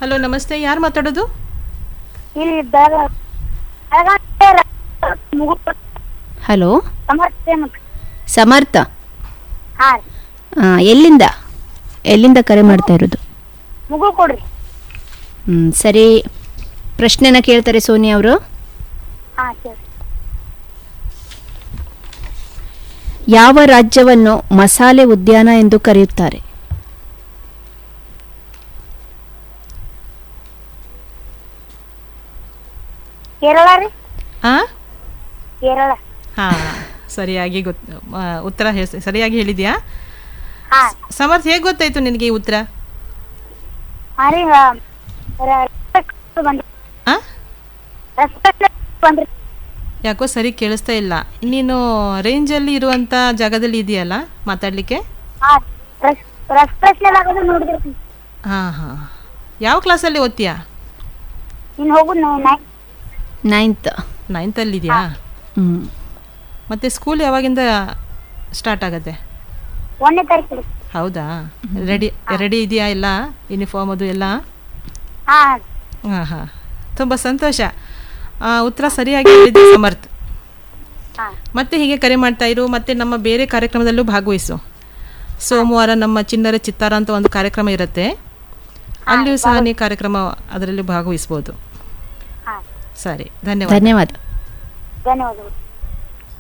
Hello ನಮಸ್ತೆ ಯಾರು ಮಾತಾಡೋದು ಇಲ್ಲಿ ಬೆಳಗಾವಿ ಬೆಳಗಾವಿ ಮುಗು- ಹಲೋ ಸಮರ್ಥ ಮಕ್- ಸಮರ್ಥ ಹಾ ರೀ ಆ, ಎಲ್ಲಿಂದ ಎಲ್ಲಿಂದ ಕರೆ ಮಾಡ್ತಾ ಇರೋದು ಮುಗು ಕೊಡ್ರಿ ಹ್ಮ್, ಸರಿ ಪ್ರಶ್ನೆನ ಕೇಳ್ತಾರೆ ಸೋನಿಯಾ ಅವರು ಹಾ ಸರಿ ಯಾವ ರಾಜ್ಯವನ್ನು ಮಸಾಲೆ ಉದ್ಯಾನ ಎಂದು ಕರೆಯುತ್ತಾರೆ ಕೇರಳ ರೀ ಆ ಕೇರಳ ಹಾ ಸರಿಯಾಗಿ ಗೊತ್ ಆ, ಉತ್ತರ ಹೇ- ಸರಿಯಾಗಿ ಹೇಳಿದ್ಯಾ ಹಾ ಸಮರ್ಥ ಹೇಗೆ ಗೊತ್ತಾಯ್ತು ನಿನಗೆ ಈ ಉತ್ತರ ಹಾ ರೀ ರ- ರ- respect ಬಂದ್ರಿ ಆ ರೆಸ್ಪೆಕ್ಟ್ ಬಂದ್ರಿ ಯಾಕೋ ಸರಿ ಕೇಳಿಸ್ತಾ ಇಲ್ಲ ನೀನು ರೇಂಜಲ್ಲಿ ಇರುವಂಥ ಜಾಗದಲ್ಲಿ ಇದೆಯಲ್ಲ ಮಾತಾಡಲಿಕ್ಕೆ ಹಾ ರೆಸ್ಪೆಕ್ಟ್ ಆಗೋದು ನೋಡಿದ್ರಿ ಹಾಂ ಹಾಂ ಯಾವ ಕ್ಲಾಸಲ್ಲಿ ಓದ್ತೀಯಾ ಇನ್ನು ಹೋಗು ನೈ ನೈನ್ತ್ ನೈನ್ತಲ್ಲಿ ಇದೆಯಾ ಹ್ಮ್. ಮತ್ತು ಸ್ಕೂಲ್ ಯಾವಾಗಿಂದ ಸ್ಟಾರ್ಟ್ ಆಗುತ್ತೆ ಒಂದನೇ ತಾರೀಕು ರೀ ಹೌದಾ ರೆಡಿ ರೆಡಿ ಇದೆಯಾ ಎಲ್ಲ ಯೂನಿಫಾರ್ಮ್ ಅದು ಎಲ್ಲ ಹಾ ಹಾಂ ಹಾಂ ತುಂಬ ಸಂತೋಷ ಆ, ಉತ್ತರ ಸರಿಯಾಗಿ ಹೇಳಿದೆ ಸಮರ್ಥ ಹಾ ಮತ್ತೆ ಹೀಗೆ ಕರೆ ಮಾಡ್ತಾ ಇರು ಮತ್ತೆ ನಮ್ಮ ಬೇರೆ ಕಾರ್ಯಕ್ರಮದಲ್ಲೂ ಭಾಗವಹಿಸು ಸೋಮವಾರ ನಮ್ಮ ಚಿನ್ನರ ಚಿತ್ತಾರ ಅಂತ ಒಂದು ಕಾರ್ಯಕ್ರಮ ಇರುತ್ತೆ ಅಲ್ಲಿಯೂ ಸಹ ನೀ ಕಾರ್ಯಕ್ರಮ ಅದರಲ್ಲಿ ಭಾಗವಹಿಸ್ಬೋದು ಹಾ ಸರಿ ಧನ್ಯವಾದ ಧನ್ಯವಾದ ಧನ್ಯವಾದಗಳು